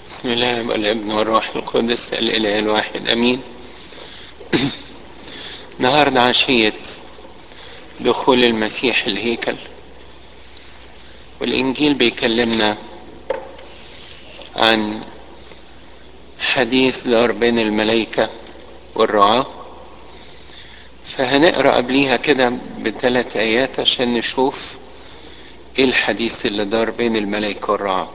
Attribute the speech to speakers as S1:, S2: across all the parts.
S1: بسم الله والابن والروح القدس الاله الواحد امين النهارده عشيه دخول المسيح الهيكل والانجيل بيكلمنا عن حديث دار بين الملائكه والرعاه فهنقرا قبليها كده بثلاث ايات عشان نشوف ايه الحديث اللي دار بين الملائكه والرعاه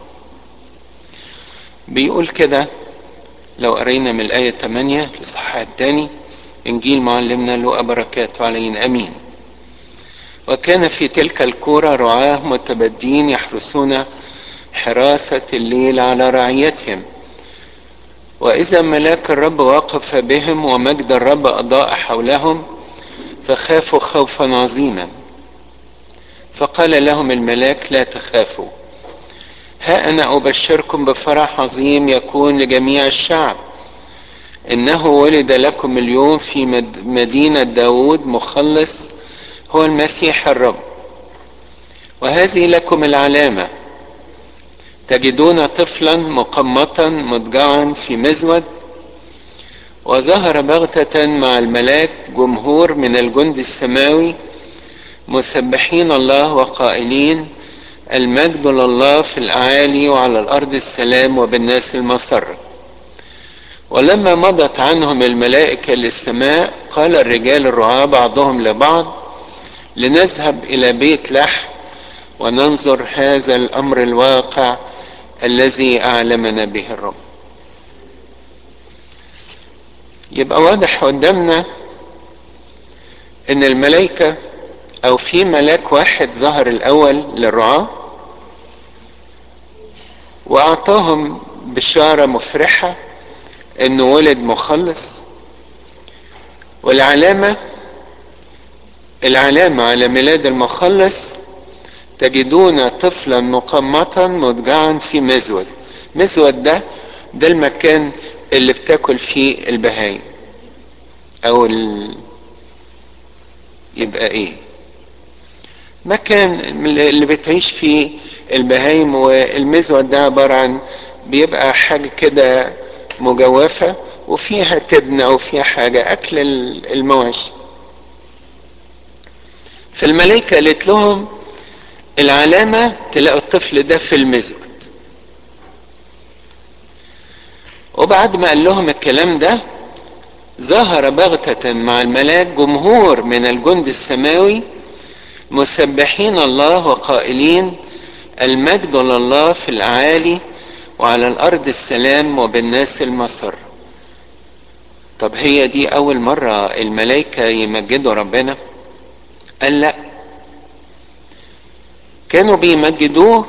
S1: بيقول كده لو قرينا من الآية 8 الإصحاح الثاني إنجيل معلمنا له بركاته علينا أمين وكان في تلك الكورة رعاة متبدين يحرسون حراسة الليل على رعيتهم وإذا ملاك الرب وقف بهم ومجد الرب أضاء حولهم فخافوا خوفا عظيما فقال لهم الملاك لا تخافوا ها أنا أبشركم بفرح عظيم يكون لجميع الشعب إنه ولد لكم اليوم في مدينة داود مخلص هو المسيح الرب وهذه لكم العلامة تجدون طفلا مقمطا مضجعا في مزود وظهر بغتة مع الملاك جمهور من الجند السماوي مسبحين الله وقائلين المجد لله في الأعالي وعلى الأرض السلام وبالناس المسر ولما مضت عنهم الملائكة للسماء قال الرجال الرعاة بعضهم لبعض لنذهب إلى بيت لحم وننظر هذا الأمر الواقع الذي أعلمنا به الرب يبقى واضح قدامنا ان الملائكة او في ملاك واحد ظهر الاول للرعاة واعطاهم بشارة مفرحة انه ولد مخلص والعلامة العلامة على ميلاد المخلص تجدون طفلا مقمطا مضجعا في مزود مزود ده ده المكان اللي بتاكل فيه البهايم او ال... يبقى ايه مكان اللي بتعيش فيه البهايم والمزود ده عبارة عن بيبقى حاجة كده مجوفة وفيها تبنة او فيها حاجة اكل المواشي فالملائكة قالت لهم العلامة تلاقوا الطفل ده في المزود وبعد ما قال لهم الكلام ده ظهر بغتة مع الملاك جمهور من الجند السماوي مسبحين الله وقائلين المجد لله في الأعالي وعلى الأرض السلام وبالناس المسر طب هي دي أول مرة الملائكة يمجدوا ربنا قال لا كانوا بيمجدوه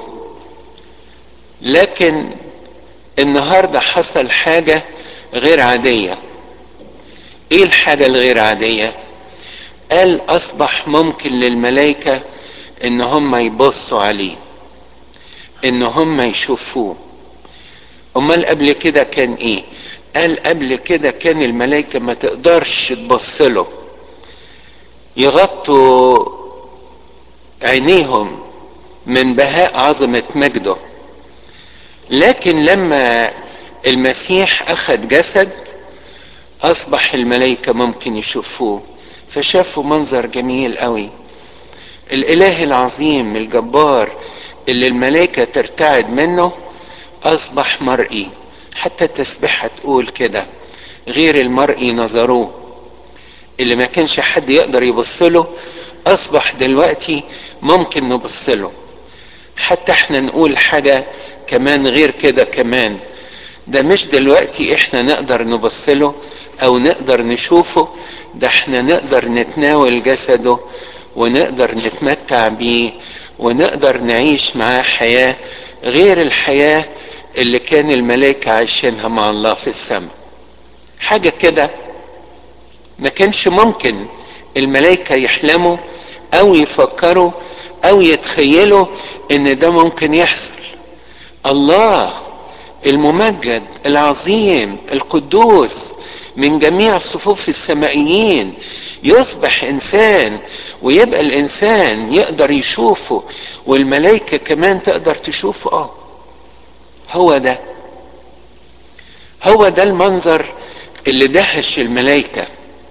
S1: لكن النهارده حصل حاجة غير عادية ايه الحاجة الغير عادية قال اصبح ممكن للملائكة ان هم يبصوا عليه ان هم يشوفوه امال قبل كده كان ايه قال قبل كده كان الملائكة ما تقدرش تبص له يغطوا عينيهم من بهاء عظمة مجده لكن لما المسيح اخذ جسد اصبح الملائكة ممكن يشوفوه فشافوا منظر جميل قوي الاله العظيم الجبار اللي الملائكة ترتعد منه اصبح مرئي حتى التسبيحة تقول كده غير المرئي نظروه اللي ما كانش حد يقدر يبص له اصبح دلوقتي ممكن نبص له حتى احنا نقول حاجة كمان غير كده كمان ده مش دلوقتي احنا نقدر نبص له او نقدر نشوفه ده احنا نقدر نتناول جسده ونقدر نتمتع بيه ونقدر نعيش معاه حياة غير الحياة اللي كان الملائكة عايشينها مع الله في السماء حاجة كده ما كانش ممكن الملائكة يحلموا او يفكروا او يتخيلوا ان ده ممكن يحصل الله الممجد العظيم القدوس من جميع صفوف السمائيين يصبح انسان ويبقى الانسان يقدر يشوفه والملائكه كمان تقدر تشوفه اه هو ده هو ده المنظر اللي دهش الملائكة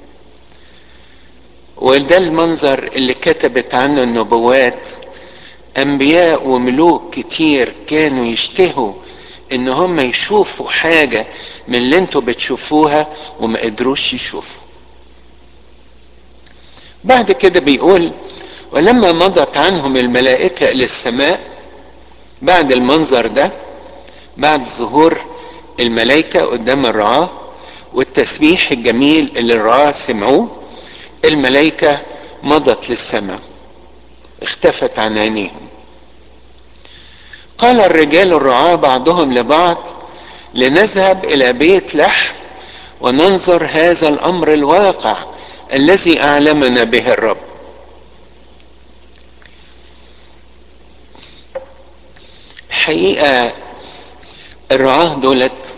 S1: وده المنظر اللي كتبت عنه النبوات انبياء وملوك كتير كانوا يشتهوا ان هم يشوفوا حاجة من اللي انتوا بتشوفوها وما قدروش يشوفوا بعد كده بيقول ولما مضت عنهم الملائكة الى السماء بعد المنظر ده بعد ظهور الملائكة قدام الرعاة والتسبيح الجميل اللي الرعاة سمعوه الملائكة مضت للسماء اختفت عن عينيهم قال الرجال الرعاة بعضهم لبعض لنذهب الى بيت لحم وننظر هذا الامر الواقع الذي اعلمنا به الرب حقيقة الرعاة دولت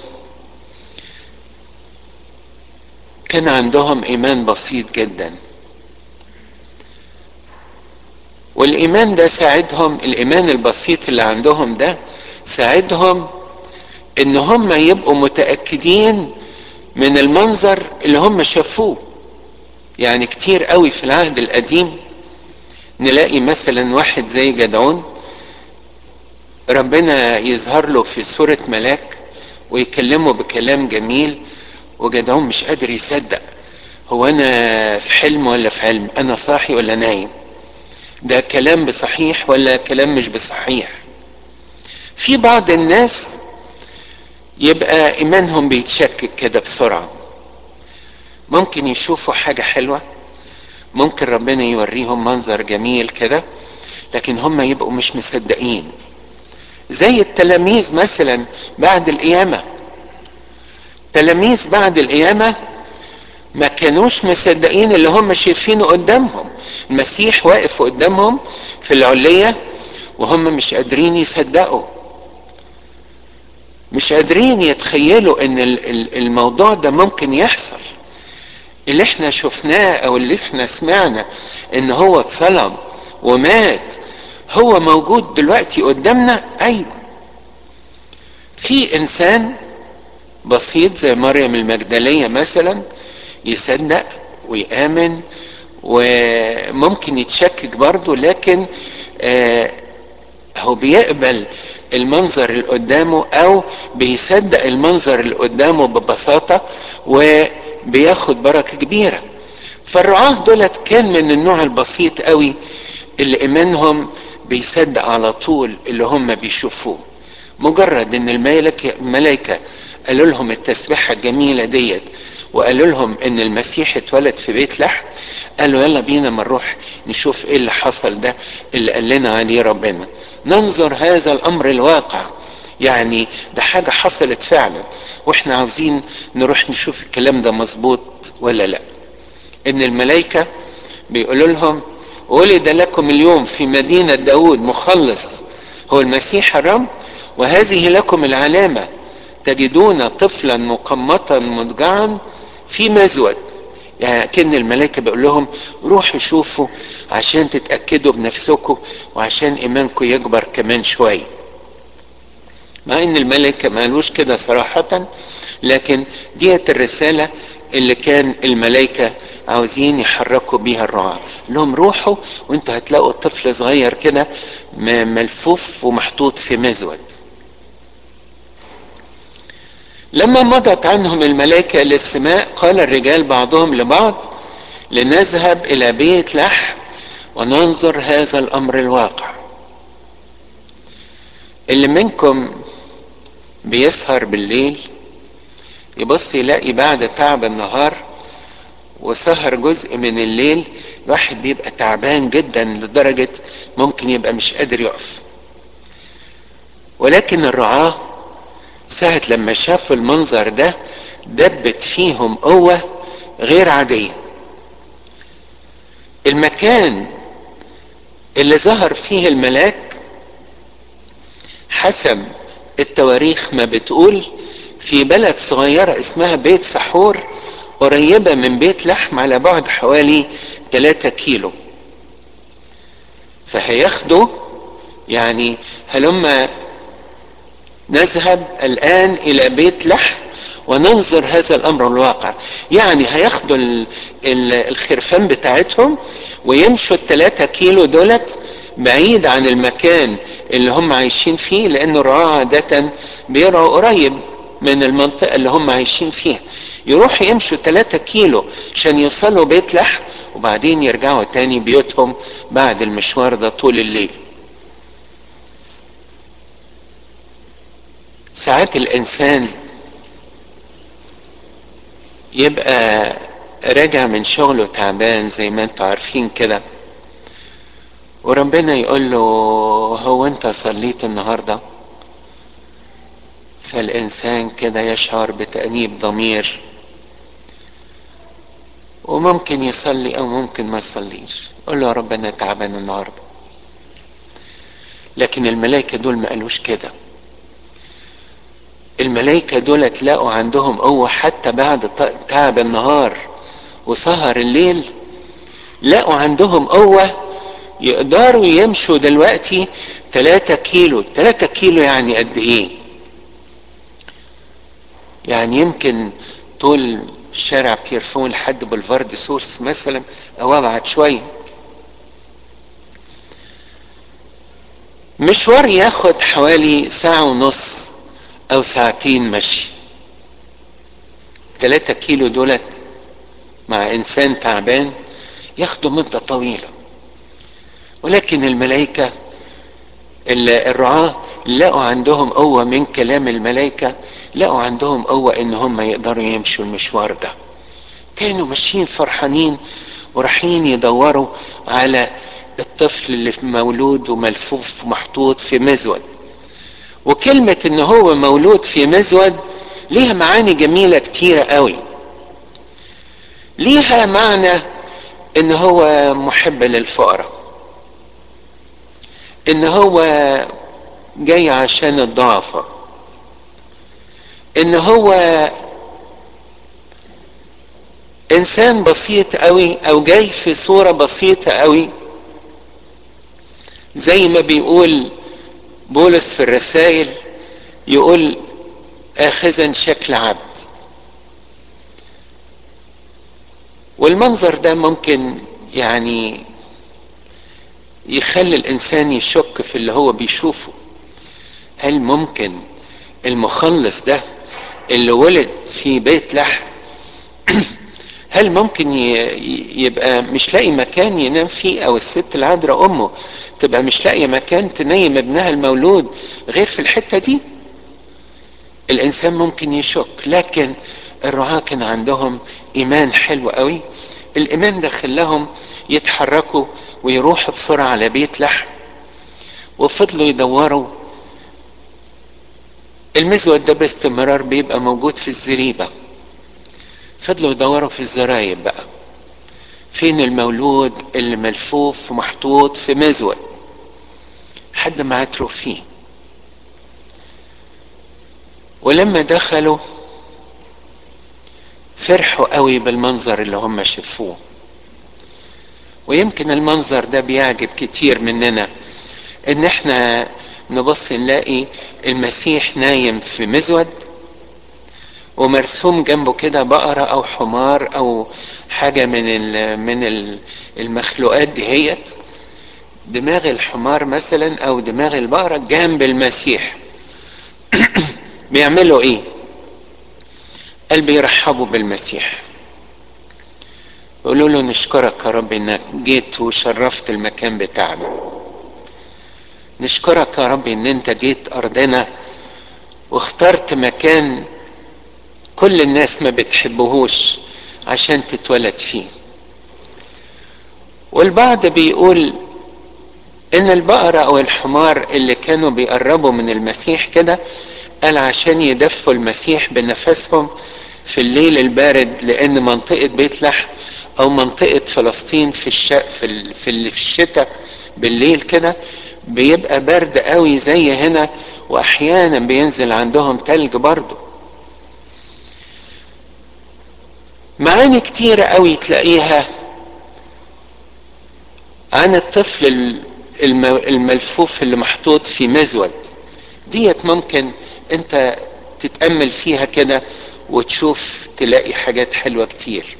S1: كان عندهم ايمان بسيط جدا والايمان ده ساعدهم الايمان البسيط اللي عندهم ده ساعدهم ان هم يبقوا متاكدين من المنظر اللي هم شافوه يعني كتير قوي في العهد القديم نلاقي مثلا واحد زي جدعون ربنا يظهر له في صورة ملاك ويكلمه بكلام جميل وجدعون مش قادر يصدق هو انا في حلم ولا في علم انا صاحي ولا نايم ده كلام بصحيح ولا كلام مش بصحيح في بعض الناس يبقى ايمانهم بيتشكك كده بسرعه ممكن يشوفوا حاجه حلوه ممكن ربنا يوريهم منظر جميل كده لكن هم يبقوا مش مصدقين زي التلاميذ مثلا بعد القيامه تلاميذ بعد القيامه ما كانوش مصدقين اللي هم شايفينه قدامهم المسيح واقف قدامهم في العلية وهم مش قادرين يصدقوا مش قادرين يتخيلوا ان الموضوع ده ممكن يحصل اللي احنا شفناه او اللي احنا سمعنا ان هو اتصلب ومات هو موجود دلوقتي قدامنا ايوه في انسان بسيط زي مريم المجدلية مثلا يصدق ويآمن وممكن يتشكك برضه لكن آه هو بيقبل المنظر اللي قدامه او بيصدق المنظر اللي قدامه ببساطة وبياخد بركة كبيرة فالرعاة دولت كان من النوع البسيط قوي اللي ايمانهم بيصدق على طول اللي هم بيشوفوه مجرد ان الملائكة الملائكة قالوا لهم التسبيحة الجميلة ديت وقالوا لهم ان المسيح اتولد في بيت لحم قالوا يلا بينا ما نروح نشوف ايه اللي حصل ده اللي قال لنا عليه ربنا ننظر هذا الامر الواقع يعني ده حاجة حصلت فعلا واحنا عاوزين نروح نشوف الكلام ده مظبوط ولا لا ان الملائكة بيقولوا لهم ولد لكم اليوم في مدينة داود مخلص هو المسيح الرب وهذه لكم العلامة تجدون طفلا مقمطا مضجعا في مزود يعني كن الملائكه بيقول لهم روحوا شوفوا عشان تتاكدوا بنفسكم وعشان ايمانكم يكبر كمان شويه مع ان الملائكه ما قالوش كده صراحه لكن ديت الرساله اللي كان الملائكه عاوزين يحركوا بيها الرعاة لهم روحوا وانتوا هتلاقوا طفل صغير كده ملفوف ومحطوط في مزود لما مضت عنهم الملائكة إلى السماء قال الرجال بعضهم لبعض لنذهب إلى بيت لحم وننظر هذا الأمر الواقع اللي منكم بيسهر بالليل يبص يلاقي بعد تعب النهار وسهر جزء من الليل الواحد بيبقى تعبان جدا لدرجة ممكن يبقى مش قادر يقف ولكن الرعاه ساعة لما شافوا المنظر ده دبت فيهم قوة غير عادية المكان اللي ظهر فيه الملاك حسب التواريخ ما بتقول في بلد صغيرة اسمها بيت سحور قريبة من بيت لحم على بعد حوالي 3 كيلو فهياخدوا يعني هلما نذهب الآن إلى بيت لحم وننظر هذا الامر الواقع يعني هياخدوا ال- ال- الخرفان بتاعتهم ويمشوا الثلاثة كيلو دولت بعيد عن المكان اللي هم عايشين فيه لان الرعاة عادة بيرعوا قريب من المنطقة اللي هم عايشين فيها يروحوا يمشوا 3 كيلو عشان يوصلوا بيت لحم وبعدين يرجعوا تاني بيوتهم بعد المشوار ده طول الليل ساعات الانسان يبقى راجع من شغله تعبان زي ما انتوا عارفين كده وربنا يقول له هو انت صليت النهارده فالانسان كده يشعر بتانيب ضمير وممكن يصلي او ممكن ما يصليش قول له يا رب انا تعبان النهارده لكن الملائكه دول ما قالوش كده الملائكه دول تلاقوا عندهم قوه حتى بعد تعب النهار وسهر الليل لقوا عندهم قوه يقدروا يمشوا دلوقتي 3 كيلو 3 كيلو يعني قد ايه يعني يمكن طول شارع بيرفون لحد بولفارد سورس مثلا او ابعد شويه مشوار ياخد حوالي ساعة ونص او ساعتين مشي 3 كيلو دولت مع انسان تعبان ياخدوا مدة طويلة ولكن الملائكة الرعاة لقوا عندهم قوة من كلام الملائكة لقوا عندهم قوة ان هم يقدروا يمشوا المشوار ده كانوا ماشيين فرحانين ورايحين يدوروا على الطفل اللي مولود وملفوف محطوط في مزود وكلمة ان هو مولود في مزود ليها معاني جميلة كتيرة قوي ليها معنى ان هو محب للفقراء ان هو جاي عشان الضعفة ان هو انسان بسيط قوي او جاي في صورة بسيطة قوي زي ما بيقول بولس في الرسائل يقول اخذا شكل عبد والمنظر ده ممكن يعني يخلي الانسان يشك في اللي هو بيشوفه هل ممكن المخلص ده اللي ولد في بيت لحم هل ممكن يبقى مش لاقي مكان ينام فيه او الست العذراء امه تبقى مش لاقيه مكان تنيم ابنها المولود غير في الحته دي الانسان ممكن يشك لكن الرعاة كان عندهم ايمان حلو قوي الايمان ده خلاهم يتحركوا ويروحوا بسرعة على بيت لحم وفضلوا يدوروا المزود ده باستمرار بيبقى موجود في الزريبة فضلوا يدوروا في الزرايب بقى فين المولود اللي ملفوف ومحطوط في مزود حد ما عتروا فيه ولما دخلوا فرحوا قوي بالمنظر اللي هم شافوه ويمكن المنظر ده بيعجب كتير مننا ان احنا نبص نلاقي المسيح نايم في مزود ومرسوم جنبه كده بقرة او حمار او حاجة من ال من ال المخلوقات دهيت دماغ الحمار مثلا او دماغ البقرة جنب المسيح بيعملوا ايه قال بيرحبوا بالمسيح يقولوا له نشكرك يا رب انك جيت وشرفت المكان بتاعنا نشكرك يا رب ان انت جيت ارضنا واخترت مكان كل الناس ما بتحبهوش عشان تتولد فيه والبعض بيقول ان البقرة او الحمار اللي كانوا بيقربوا من المسيح كده قال عشان يدفوا المسيح بنفسهم في الليل البارد لان منطقة بيت لحم او منطقة فلسطين في الش... في ال... في, ال... في الشتاء بالليل كده بيبقى برد قوي زي هنا واحيانا بينزل عندهم تلج برضه معاني كتيرة قوي تلاقيها عن الطفل الملفوف اللي محطوط في مزود ديت ممكن انت تتأمل فيها كده وتشوف تلاقي حاجات حلوة كتير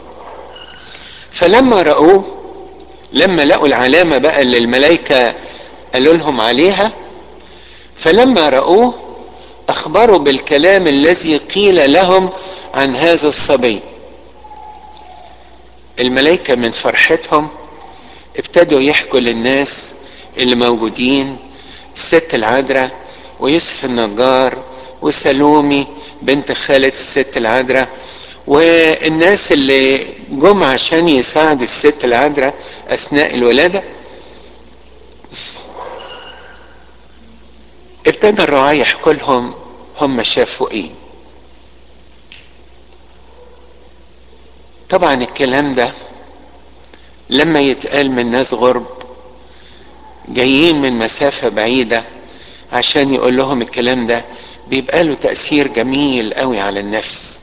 S1: فلما رأوه لما لقوا العلامة بقى اللي الملائكة قالوا لهم عليها فلما رأوه أخبروا بالكلام الذي قيل لهم عن هذا الصبي الملائكة من فرحتهم ابتدوا يحكوا للناس اللي موجودين الست العذراء ويوسف النجار وسلومي بنت خالة الست العذراء والناس اللي جم عشان يساعدوا الست العذراء اثناء الولاده ابتدى الرعاة يحكوا لهم هم شافوا ايه طبعا الكلام ده لما يتقال من ناس غرب جايين من مسافة بعيدة عشان يقول لهم الكلام ده بيبقى له تأثير جميل قوي على النفس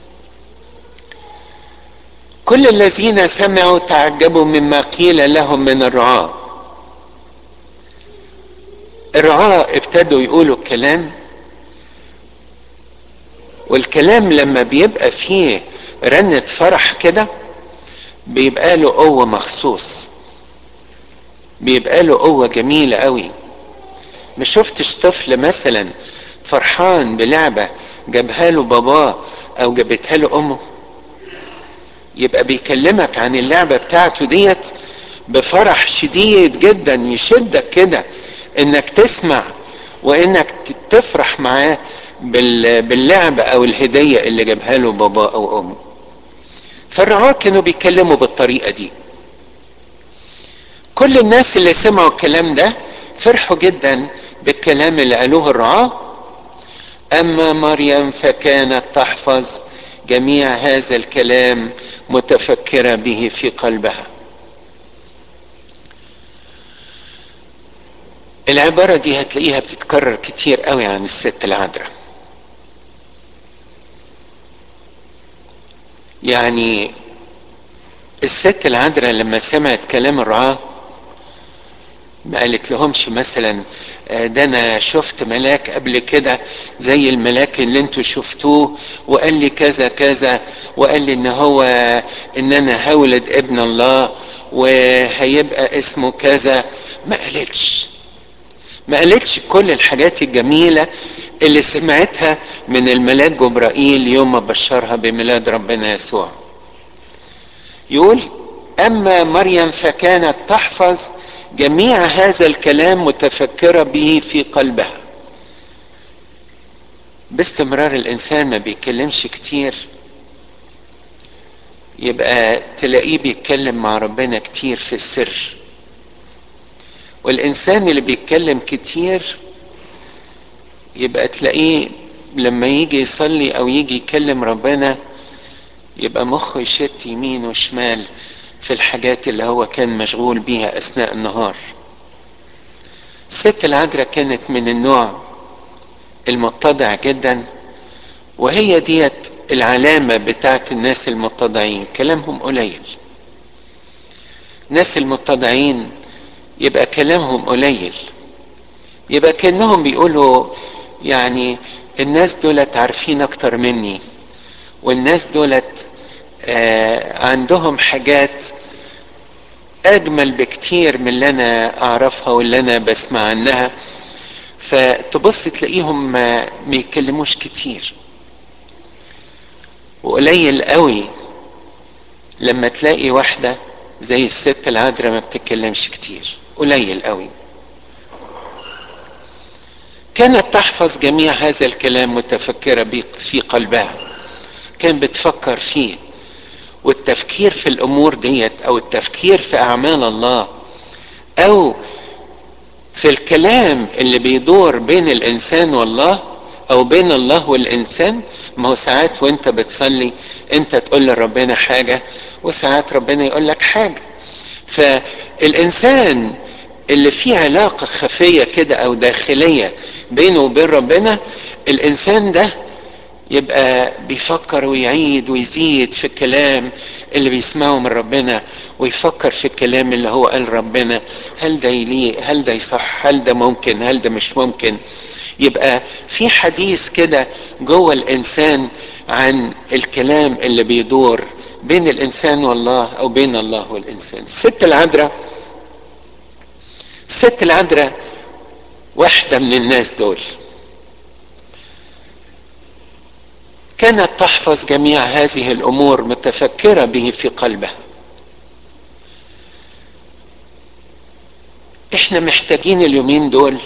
S1: كل الذين سمعوا تعجبوا مما قيل لهم من الرعاة الرعاة ابتدوا يقولوا الكلام والكلام لما بيبقى فيه رنة فرح كده بيبقى له قوة مخصوص بيبقى له قوة جميلة قوي ما شفتش طفل مثلا فرحان بلعبة جابها له باباه او جابتها له امه يبقى بيكلمك عن اللعبة بتاعته ديت بفرح شديد جدا يشدك كده انك تسمع وانك تفرح معاه باللعبة او الهدية اللي جابها له بابا او امه فالرعاة كانوا بيتكلموا بالطريقة دي كل الناس اللي سمعوا الكلام ده فرحوا جدا بالكلام اللي قالوه الرعاة اما مريم فكانت تحفظ جميع هذا الكلام متفكرة به في قلبها العبارة دي هتلاقيها بتتكرر كتير قوي عن الست العذراء يعني الست العذراء لما سمعت كلام الرعاة ما قالت لهمش مثلا ده انا شفت ملاك قبل كده زي الملاك اللي انتوا شفتوه وقال لي كذا كذا وقال لي ان هو ان انا هولد ابن الله وهيبقى اسمه كذا ما قالتش ما قالتش كل الحاجات الجميلة اللي سمعتها من الملاك جبرائيل يوم ما بشرها بميلاد ربنا يسوع يقول اما مريم فكانت تحفظ جميع هذا الكلام متفكرة به في قلبها باستمرار الانسان ما بيتكلمش كتير يبقى تلاقيه بيتكلم مع ربنا كتير في السر والانسان اللي بيتكلم كتير يبقى تلاقيه لما يجي يصلي او يجي يكلم ربنا يبقى مخه يشت يمين وشمال في الحاجات اللي هو كان مشغول بيها اثناء النهار الست العذراء كانت من النوع المتضع جدا وهي ديت العلامة بتاعت الناس المتضعين كلامهم قليل الناس المتضعين يبقى كلامهم قليل يبقى كأنهم بيقولوا يعني الناس دولت عارفين اكتر مني والناس دولت آه عندهم حاجات اجمل بكتير من اللي انا اعرفها واللي انا بسمع عنها فتبص تلاقيهم ما بيتكلموش كتير وقليل قوي لما تلاقي واحدة زي الست العذراء ما بتتكلمش كتير قليل قوي كانت تحفظ جميع هذا الكلام متفكرة في قلبها كان بتفكر فيه والتفكير في الامور ديت او التفكير في اعمال الله او في الكلام اللي بيدور بين الانسان والله او بين الله والانسان ما هو ساعات وانت بتصلي انت تقول لربنا حاجة وساعات ربنا يقول لك حاجة فالانسان اللي فيه علاقة خفية كده او داخلية بينه وبين ربنا الانسان ده يبقى بيفكر ويعيد ويزيد في الكلام اللي بيسمعه من ربنا ويفكر في الكلام اللي هو قال ربنا هل ده يليق هل ده يصح هل ده ممكن هل ده مش ممكن يبقى في حديث كده جوه الانسان عن الكلام اللي بيدور بين الانسان والله او بين الله والانسان الست العذراء الست العذراء واحده من الناس دول كانت تحفظ جميع هذه الامور متفكره به في قلبها احنا محتاجين اليومين دول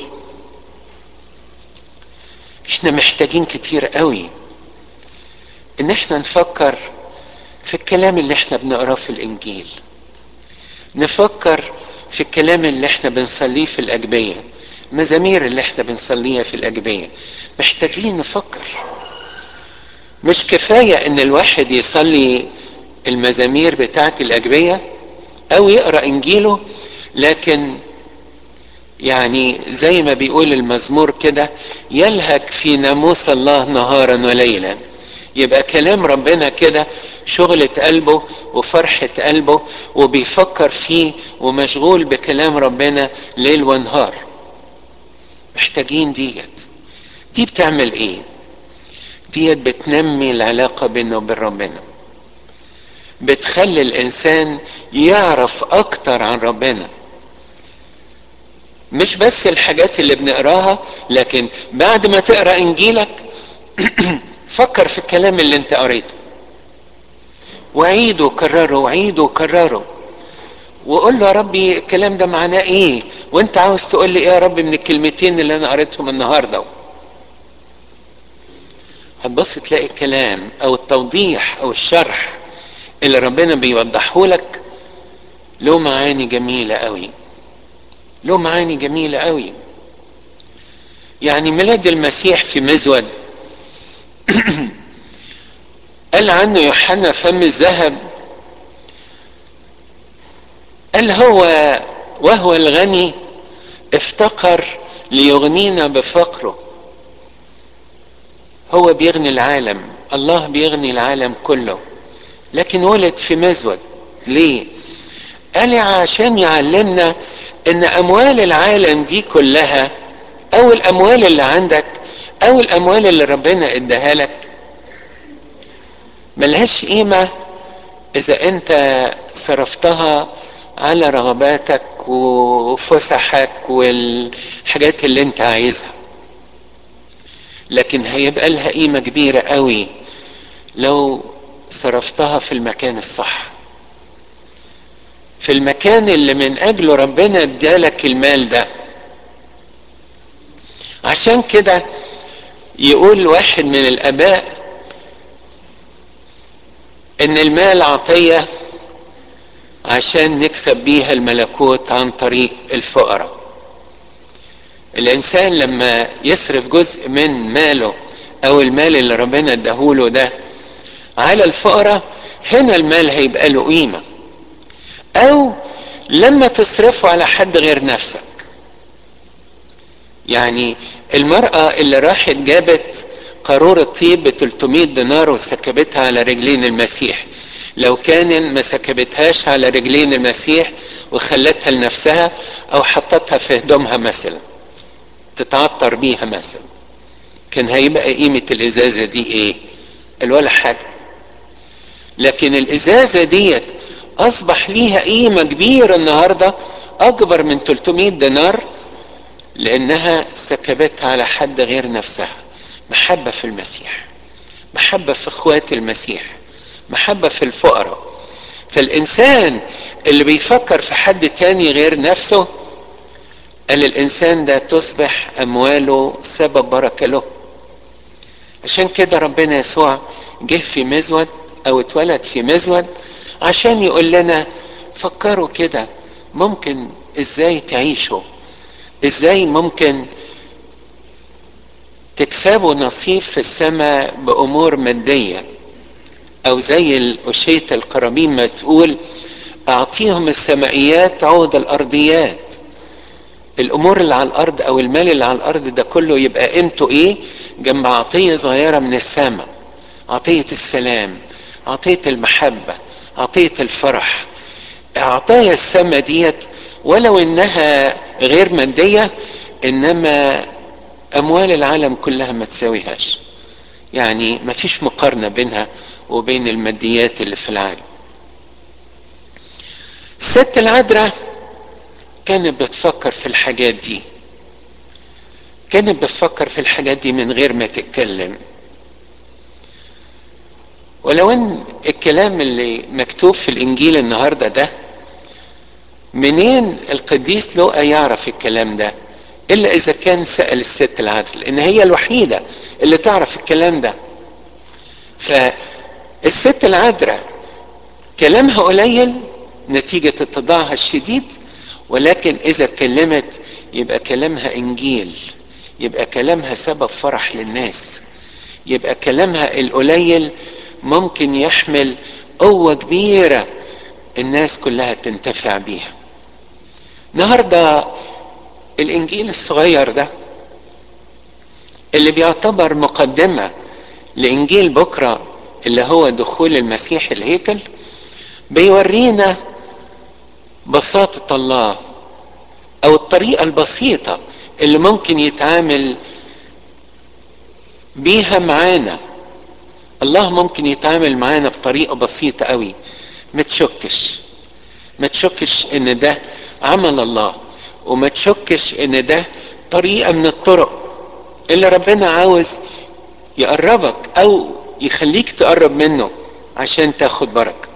S1: احنا محتاجين كتير قوي ان احنا نفكر في الكلام اللي احنا بنقراه في الانجيل نفكر في الكلام اللي احنا بنصليه في الاجبيه المزامير اللي احنا بنصليها في الاجبيه محتاجين نفكر مش كفايه ان الواحد يصلي المزامير بتاعت الاجبيه او يقرا انجيله لكن يعني زي ما بيقول المزمور كده يلهك في ناموس الله نهارا وليلا يبقى كلام ربنا كده شغلة قلبه وفرحة قلبه وبيفكر فيه ومشغول بكلام ربنا ليل ونهار محتاجين ديت دي بتعمل ايه ديت بتنمي العلاقة بينه وبين ربنا بتخلي الانسان يعرف اكتر عن ربنا مش بس الحاجات اللي بنقراها لكن بعد ما تقرا انجيلك فكر في الكلام اللي انت قريته وعيده وكرره وعيده وكرره وقول له يا ربي الكلام ده معناه ايه وانت عاوز تقول لي ايه يا رب من الكلمتين اللي انا قريتهم النهارده هتبص تلاقي الكلام او التوضيح او الشرح اللي ربنا بيوضحه لك له معاني جميله قوي له معاني جميله قوي يعني ميلاد المسيح في مزود قال عنه يوحنا فم الذهب قال هو وهو الغني افتقر ليغنينا بفقره هو بيغني العالم الله بيغني العالم كله لكن ولد في مزود ليه قال عشان يعلمنا ان اموال العالم دي كلها او الاموال اللي عندك او الاموال اللي ربنا اداها لك ملهاش قيمة اذا انت صرفتها على رغباتك وفسحك والحاجات اللي انت عايزها لكن هيبقى لها قيمة كبيرة قوي لو صرفتها في المكان الصح في المكان اللي من اجله ربنا ادالك المال ده عشان كده يقول واحد من الاباء ان المال عطيه عشان نكسب بيها الملكوت عن طريق الفقراء الانسان لما يصرف جزء من ماله او المال اللي ربنا اداهوله ده على الفقراء هنا المال هيبقى له قيمه او لما تصرفه على حد غير نفسك يعني المرأة اللي راحت جابت قارورة طيب ب 300 دينار وسكبتها على رجلين المسيح لو كان ما سكبتهاش على رجلين المسيح وخلتها لنفسها او حطتها في هدومها مثلا تتعطر بيها مثلا كان هيبقى قيمة الازازة دي ايه الولا حاجة لكن الازازة ديت اصبح ليها قيمة كبيرة النهاردة اكبر من 300 دينار لانها سكبتها على حد غير نفسها محبة في المسيح محبة في اخوات المسيح محبة في الفقراء فالانسان اللي بيفكر في حد تاني غير نفسه قال الانسان ده تصبح امواله سبب بركة له عشان كده ربنا يسوع جه في مزود او اتولد في مزود عشان يقول لنا فكروا كده ممكن ازاي تعيشوا ازاي ممكن تكسبوا نصيب في السماء بامور ماديه او زي الأشية القرابين ما تقول اعطيهم السمائيات عود الارضيات الامور اللي على الارض او المال اللي على الارض ده كله يبقى قيمته ايه جنب عطيه صغيره من السماء عطيه السلام عطيه المحبه عطيه الفرح عطايا السماء ديت ولو انها غير ماديه انما اموال العالم كلها ما تساويهاش يعني ما فيش مقارنة بينها وبين الماديات اللي في العالم الست العذراء كانت بتفكر في الحاجات دي كانت بتفكر في الحاجات دي من غير ما تتكلم ولو ان الكلام اللي مكتوب في الانجيل النهارده ده منين القديس لوقا يعرف الكلام ده الا اذا كان سال الست العذراء لان هي الوحيده اللي تعرف الكلام ده فالست العذراء كلامها قليل نتيجه اتضاعها الشديد ولكن اذا اتكلمت يبقى كلامها انجيل يبقى كلامها سبب فرح للناس يبقى كلامها القليل ممكن يحمل قوة كبيرة الناس كلها تنتفع بيها النهاردة الإنجيل الصغير ده اللي بيعتبر مقدمة لإنجيل بكرة اللي هو دخول المسيح الهيكل بيورينا بساطة الله أو الطريقة البسيطة اللي ممكن يتعامل بيها معانا الله ممكن يتعامل معانا بطريقة بسيطة قوي ما تشكش ما تشكش ان ده عمل الله وما تشكش ان ده طريقة من الطرق اللي ربنا عاوز يقربك او يخليك تقرب منه عشان تاخد بركة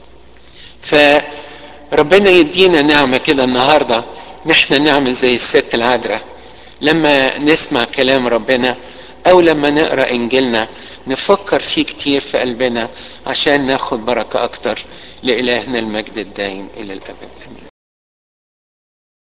S1: فربنا يدينا نعمة كده النهاردة نحن نعمل زي الست العذراء لما نسمع كلام ربنا او لما نقرا انجيلنا نفكر فيه كتير في قلبنا عشان ناخد بركه اكتر لالهنا المجد الدائم الى الابد امين